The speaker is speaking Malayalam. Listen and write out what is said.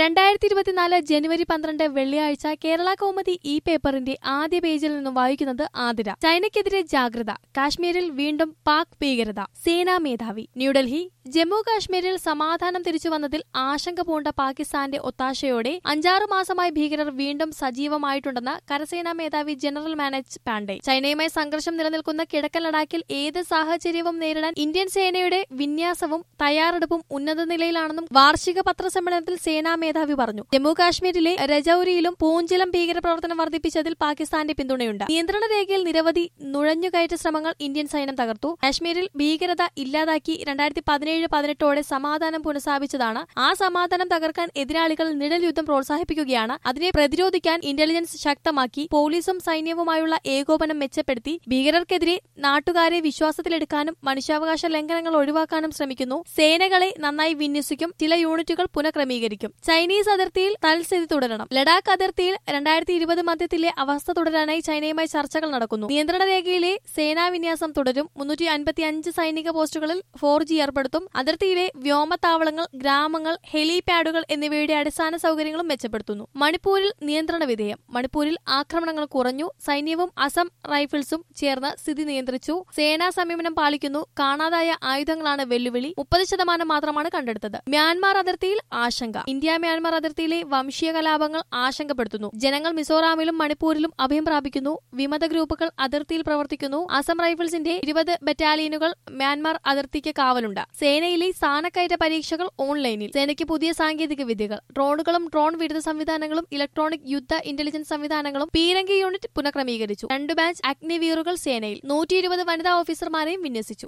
രണ്ടായിരത്തി ഇരുപത്തിനാല് ജനുവരി പന്ത്രണ്ട് വെള്ളിയാഴ്ച കേരള കൗമുദി ഈ പേപ്പറിന്റെ ആദ്യ പേജിൽ നിന്നും വായിക്കുന്നത് ആതിര ചൈനയ്ക്കെതിരെ ജാഗ്രത കാശ്മീരിൽ വീണ്ടും പാക് ഭീകരത സേനാ മേധാവി ന്യൂഡൽഹി ജമ്മു കാശ്മീരിൽ സമാധാനം തിരിച്ചുവന്നതിൽ ആശങ്ക പൂണ്ട പാകിസ്ഥാന്റെ ഒത്താശയോടെ അഞ്ചാറ് മാസമായി ഭീകരർ വീണ്ടും സജീവമായിട്ടുണ്ടെന്ന് കരസേനാ മേധാവി ജനറൽ മാനേജ് പാണ്ഡെ ചൈനയുമായി സംഘർഷം നിലനിൽക്കുന്ന കിഴക്കൻ ലഡാക്കിൽ ഏത് സാഹചര്യവും നേരിടാൻ ഇന്ത്യൻ സേനയുടെ വിന്യാസവും തയ്യാറെടുപ്പും ഉന്നത നിലയിലാണെന്നും വാർഷിക പത്രസമ്മേളനത്തിൽ സേനാ മേധാവി പറഞ്ഞു ജമ്മു കാശ്മീരിലെ രജൌരിയിലും പൂഞ്ചിലും ഭീകരപ്രവർത്തനം വർദ്ധിപ്പിച്ചതിൽ പാകിസ്ഥാന്റെ പിന്തുണയുണ്ട് നിയന്ത്രണ രേഖയിൽ നിരവധി നുഴഞ്ഞുകയറ്റ ശ്രമങ്ങൾ ഇന്ത്യൻ സൈന്യം തകർത്തു കാശ്മീരിൽ ഭീകരത ഇല്ലാതാക്കി രണ്ടായിരത്തി പതിനേഴ് പതിനെട്ടോടെ സമാധാനം പുനഃസ്ഥാപിച്ചതാണ് ആ സമാധാനം തകർക്കാൻ എതിരാളികൾ നിഴൽ യുദ്ധം പ്രോത്സാഹിപ്പിക്കുകയാണ് അതിനെ പ്രതിരോധിക്കാൻ ഇന്റലിജൻസ് ശക്തമാക്കി പോലീസും സൈന്യവുമായുള്ള ഏകോപനം മെച്ചപ്പെടുത്തി ഭീകരർക്കെതിരെ നാട്ടുകാരെ വിശ്വാസത്തിലെടുക്കാനും മനുഷ്യാവകാശ ലംഘനങ്ങൾ ഒഴിവാക്കാനും ശ്രമിക്കുന്നു സേനകളെ നന്നായി വിന്യസിക്കും ചില യൂണിറ്റുകൾ പുനഃക്രമീകരിക്കും ചൈനീസ് അതിർത്തിയിൽ തൽസ്ഥിതി തുടരണം ലഡാക്ക് അതിർത്തിയിൽ രണ്ടായിരത്തി ഇരുപത് മധ്യത്തിലെ അവസ്ഥ തുടരാനായി ചൈനയുമായി ചർച്ചകൾ നടക്കുന്നു നിയന്ത്രണ രേഖയിലെ സേനാ വിന്യാസം തുടരും മുന്നൂറ്റി അൻപത്തി അഞ്ച് സൈനിക പോസ്റ്റുകളിൽ ഫോർ ജി ഏർപ്പെടുത്തും അതിർത്തിയിലെ വ്യോമത്താവളങ്ങൾ ഗ്രാമങ്ങൾ ഹെലിപാഡുകൾ എന്നിവയുടെ അടിസ്ഥാന സൗകര്യങ്ങളും മെച്ചപ്പെടുത്തുന്നു മണിപ്പൂരിൽ നിയന്ത്രണ വിധേയം മണിപ്പൂരിൽ ആക്രമണങ്ങൾ കുറഞ്ഞു സൈന്യവും അസം റൈഫിൾസും ചേർന്ന് സ്ഥിതി നിയന്ത്രിച്ചു സേനാ സംയമനം പാലിക്കുന്നു കാണാതായ ആയുധങ്ങളാണ് വെല്ലുവിളി മുപ്പത് ശതമാനം മാത്രമാണ് കണ്ടെടുത്തത് മ്യാൻമാർ അതിർത്തിയിൽ ആശങ്ക ഇന്ത്യ മ്യാൻമാർ അതിർത്തിയിലെ വംശീയ കലാപങ്ങൾ ആശങ്കപ്പെടുത്തുന്നു ജനങ്ങൾ മിസോറാമിലും മണിപ്പൂരിലും അഭയം പ്രാപിക്കുന്നു വിമത ഗ്രൂപ്പുകൾ അതിർത്തിയിൽ പ്രവർത്തിക്കുന്നു അസം റൈഫിൾസിന്റെ ഇരുപത് ബറ്റാലിയനുകൾ മ്യാൻമാർ അതിർത്തിക്ക് കാവലുണ്ട് സേനയിലെ സ്ഥാനക്കയറ്റ പരീക്ഷകൾ ഓൺലൈനിൽ സേനയ്ക്ക് പുതിയ സാങ്കേതിക വിദ്യകൾ ഡ്രോണുകളും ഡ്രോൺ വിരുദ്ധ സംവിധാനങ്ങളും ഇലക്ട്രോണിക് യുദ്ധ ഇന്റലിജൻസ് സംവിധാനങ്ങളും പീരങ്കി യൂണിറ്റ് പുനഃക്രമീകരിച്ചു രണ്ടു ബാച്ച് അഗ്നിവീറുകൾ സേനയിൽ നൂറ്റി ഇരുപത് വനിതാ ഓഫീസർമാരെയും വിന്യസിച്ചു